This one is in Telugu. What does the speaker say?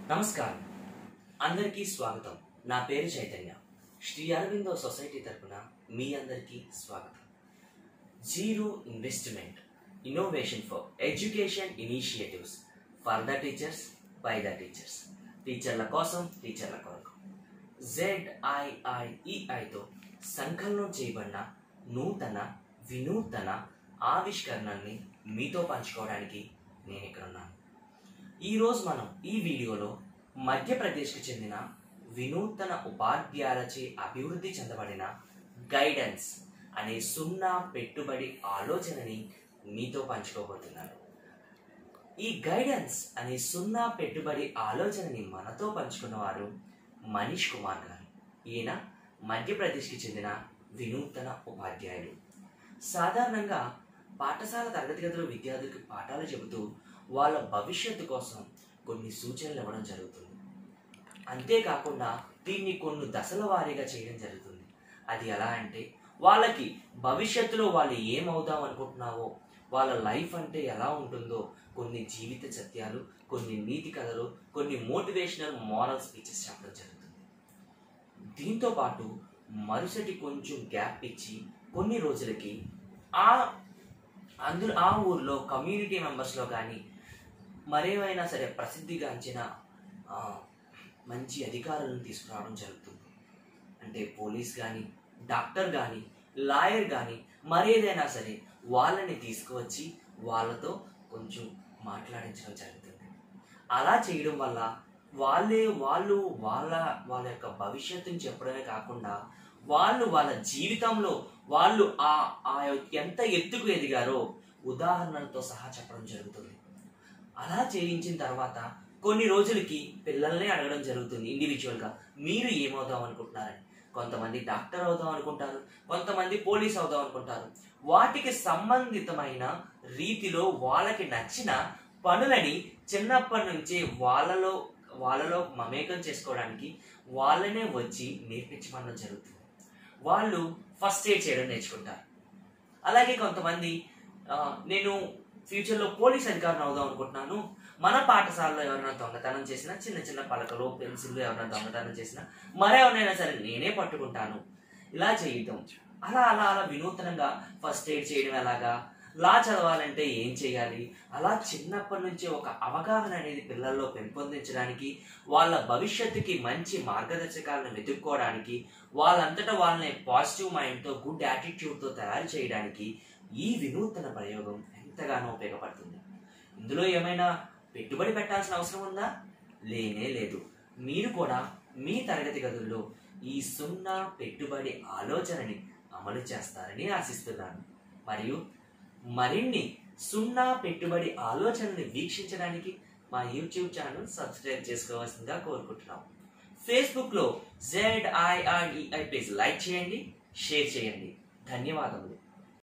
నమస్కారం అందరికీ స్వాగతం నా పేరు చైతన్య శ్రీ అరవిందో సొసైటీ తరపున మీ అందరికీ స్వాగతం zero investment innovation for education initiatives for the teachers by the teachers టీచర్ల కోసం టీచర్ల కొరకు జెడ్ఐఐఈఐతో సంకలనం చేయబడిన నూతన వినూతన ఆవిష్కరణల్ని మీతో పంచుకోవడానికి నేను ఇక్కడ ఉన్నాను ఈరోజు మనం ఈ వీడియోలో మధ్యప్రదేశ్కి చెందిన వినూతన ఉపాధ్యాయులచే అభివృద్ధి చెందబడిన గైడెన్స్ అనే సున్నా పెట్టుబడి ఆలోచనని మీతో పంచుకోబోతున్నాను ఈ గైడెన్స్ అనే సున్నా పెట్టుబడి ఆలోచనని మనతో పంచుకున్న వారు మనీష్ కుమార్ గారు ఈయన మధ్యప్రదేశ్కి చెందిన వినూతన ఉపాధ్యాయులు సాధారణంగా పాఠశాల తరగతి గదిలో విద్యార్థులకు పాఠాలు చెబుతూ వాళ్ళ భవిష్యత్తు కోసం కొన్ని సూచనలు ఇవ్వడం జరుగుతుంది అంతేకాకుండా దీన్ని కొన్ని దశల వారీగా చేయడం జరుగుతుంది అది ఎలా అంటే వాళ్ళకి భవిష్యత్తులో వాళ్ళు ఏమవుదాం అనుకుంటున్నావో వాళ్ళ లైఫ్ అంటే ఎలా ఉంటుందో కొన్ని జీవిత సత్యాలు కొన్ని నీతి కథలు కొన్ని మోటివేషనల్ మోరల్ స్పీచెస్ చెప్పడం జరుగుతుంది దీంతో పాటు మరుసటి కొంచెం గ్యాప్ ఇచ్చి కొన్ని రోజులకి ఆ అందులో ఆ ఊర్లో కమ్యూనిటీ మెంబర్స్లో కానీ మరేమైనా సరే ప్రసిద్ధిగాంచిన ఆ, మంచి అధికారులను తీసుకురావడం జరుగుతుంది అంటే పోలీస్ కానీ డాక్టర్ కానీ లాయర్ కానీ మరేదైనా సరే వాళ్ళని తీసుకువచ్చి వాళ్ళతో కొంచెం మాట్లాడించడం జరుగుతుంది అలా చేయడం వల్ల వాళ్ళే వాళ్ళు వాళ్ళ వాళ్ళ యొక్క భవిష్యత్తుని చెప్పడమే కాకుండా వాళ్ళు వాళ్ళ జీవితంలో వాళ్ళు ఆ ఆ ఎంత ఎత్తుకు ఎదిగారో ఉదాహరణలతో సహా చెప్పడం జరుగుతుంది అలా చేయించిన తర్వాత కొన్ని రోజులకి పిల్లల్ని అడగడం జరుగుతుంది ఇండివిజువల్గా మీరు ఏమవుదాం అనుకుంటున్నారని కొంతమంది డాక్టర్ అవుదాం అనుకుంటారు కొంతమంది పోలీస్ అవుదాం అనుకుంటారు వాటికి సంబంధితమైన రీతిలో వాళ్ళకి నచ్చిన పనులని చిన్నప్పటి నుంచే వాళ్ళలో వాళ్ళలో మమేకం చేసుకోవడానికి వాళ్ళనే వచ్చి నేర్పించమనడం జరుగుతుంది వాళ్ళు ఫస్ట్ ఎయిడ్ చేయడం నేర్చుకుంటారు అలాగే కొంతమంది ఆ, నేను ఫ్యూచర్లో పోలీస్ అధికారిని అవుదాం అనుకుంటున్నాను మన పాఠశాలలో ఎవరైనా దొంగతనం చేసినా చిన్న చిన్న పలకలు పెన్సిల్లు ఎవరైనా దొంగతనం చేసినా మరెవరైనా సరే నేనే పట్టుకుంటాను ఇలా చేయటం అలా అలా అలా వినూతనంగా ఫస్ట్ ఎయిడ్ చేయడం ఎలాగా లా చదవాలంటే ఏం చేయాలి అలా చిన్నప్పటి నుంచే ఒక అవగాహన అనేది పిల్లల్లో పెంపొందించడానికి వాళ్ళ భవిష్యత్తుకి మంచి మార్గదర్శకాలను వెతుక్కోవడానికి వాళ్ళంతటా వాళ్ళని పాజిటివ్ మైండ్తో గుడ్ యాటిట్యూడ్తో తయారు చేయడానికి ఈ వినూతన ప్రయోగం ఎంతగానో ఉపయోగపడుతుంది ఇందులో ఏమైనా పెట్టుబడి పెట్టాల్సిన అవసరం ఉందా లేనే లేదు మీరు కూడా మీ తరగతి గదుల్లో ఈ సున్నా పెట్టుబడి ఆలోచనని అమలు చేస్తారని ఆశిస్తున్నాను మరియు మరిన్ని సున్నా పెట్టుబడి ఆలోచనని వీక్షించడానికి మా యూట్యూబ్ ఛానల్ సబ్స్క్రైబ్ చేసుకోవాల్సిందిగా కోరుకుంటున్నాం ఫేస్బుక్లో జెడ్ఐఆర్ఈఐ పేజ్ లైక్ చేయండి షేర్ చేయండి ధన్యవాదములు